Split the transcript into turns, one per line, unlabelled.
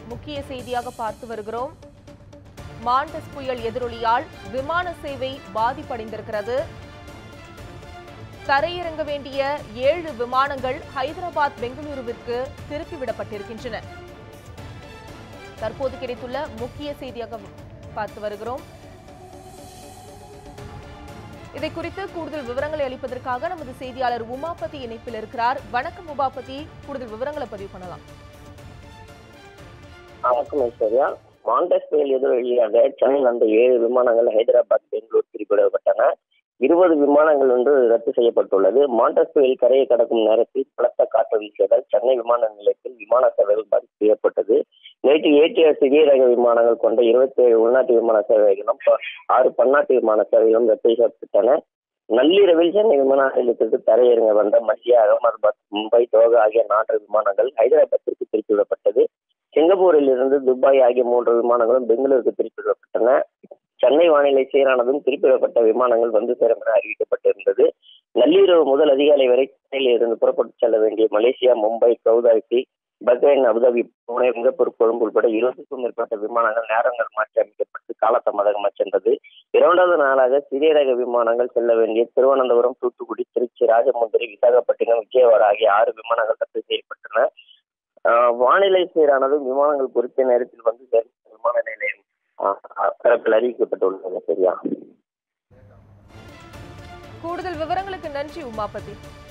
முக்கிய செய்தியாக பார்த்து வருகிறோம் மாண்டஸ் புயல் எதிரொலியால் விமான சேவை பாதிப்படைந்திருக்கிறது தரையிறங்க வேண்டிய ஏழு விமானங்கள் ஹைதராபாத் பெங்களூருவிற்கு திருப்பிவிடப்பட்டிருக்கின்றன தற்போது கிடைத்துள்ள முக்கிய செய்தியாக பார்த்து வருகிறோம் இதை குறித்து கூடுதல் விவரங்களை அளிப்பதற்காக நமது செய்தியாளர் உமாபதி இணைப்பில் இருக்கிறார் வணக்கம் உமாபதி கூடுதல் விவரங்களை பதிவு பண்ணலாம்
வணக்கம் ஐஸ்வர்யா மாண்டஸ் புயல் எதிரொலியாக சென்னையில் அந்த ஏழு விமானங்கள் ஹைதராபாத் பெங்களூர் திருப்பிவிடப்பட்டன இருபது விமானங்கள் ஒன்று ரத்து செய்யப்பட்டுள்ளது மாண்டஸ் புயல் கரையை கடக்கும் நேரத்தில் பலத்த காற்று வீசியதால் சென்னை விமான நிலையத்தில் விமான சேவைகள் பாதிப்பு ஏற்பட்டது நேற்று ஏடிஆர் சிறிய ரக விமானங்கள் கொண்ட இருபத்தி ஏழு உள்நாட்டு விமான சேவைகளும் ப- ஆறு பன்னாட்டு விமான சேவைகளும் ரத்து செய்யப்பட்டன நள்ளிரவில் சென்னை விமான நிலையத்திற்கு தரையிறங்க வந்த மத்திய அகமதாபாத் மும்பை தோகா ஆகிய நான்கு விமானங்கள் ஹைதராபாத்திற்கு திருப்பிவிடப்பட்டது சிங்கப்பூரில் இருந்து துபாய் ஆகிய மூன்று விமானங்களும் பெங்களூருக்கு திருப்பிவிடப்பட்டன சென்னை வானிலை சீரானதும் திருப்பிவிடப்பட்ட விமானங்கள் வந்து சேரும் என அறிவிக்கப்பட்டிருந்தது நள்ளிரவு முதல் அதிகாலை வரை சென்னையில் இருந்து புறப்பட்டு செல்ல வேண்டிய Malaysia Mumbai Guwahati Bahrain Abu Dhabi Pune Singapore Colombo உட்பட இருபதுக்கும் மேற்பட்ட விமானங்கள் நேரங்கள் மாற்றி அமைக்கப்பட்டு காலதாமதமாக சென்றது இரண்டாவது நாளாக சிறிய ரக விமானங்கள் செல்ல வேண்டிய திருவனந்தபுரம் தூத்துக்குடி திருச்சி ராஜமுந்திரி விசாகப்பட்டினம் விஜயவாடா ஆகிய ஆறு விமானங்கள் ரத்து செய்யப்பட்டன ஆஹ் வானிலை சீரானதும் விமானங்கள் குறித்த நேரத்தில் வந்து சேரும் விமான நிலையம் ஆஹ் ஆஹ் தரப்பில் அறிவிக்கப்பட்டுள்ளது சரியா
கூடுதல் விவரங்களுக்கு நன்றி உமாபதி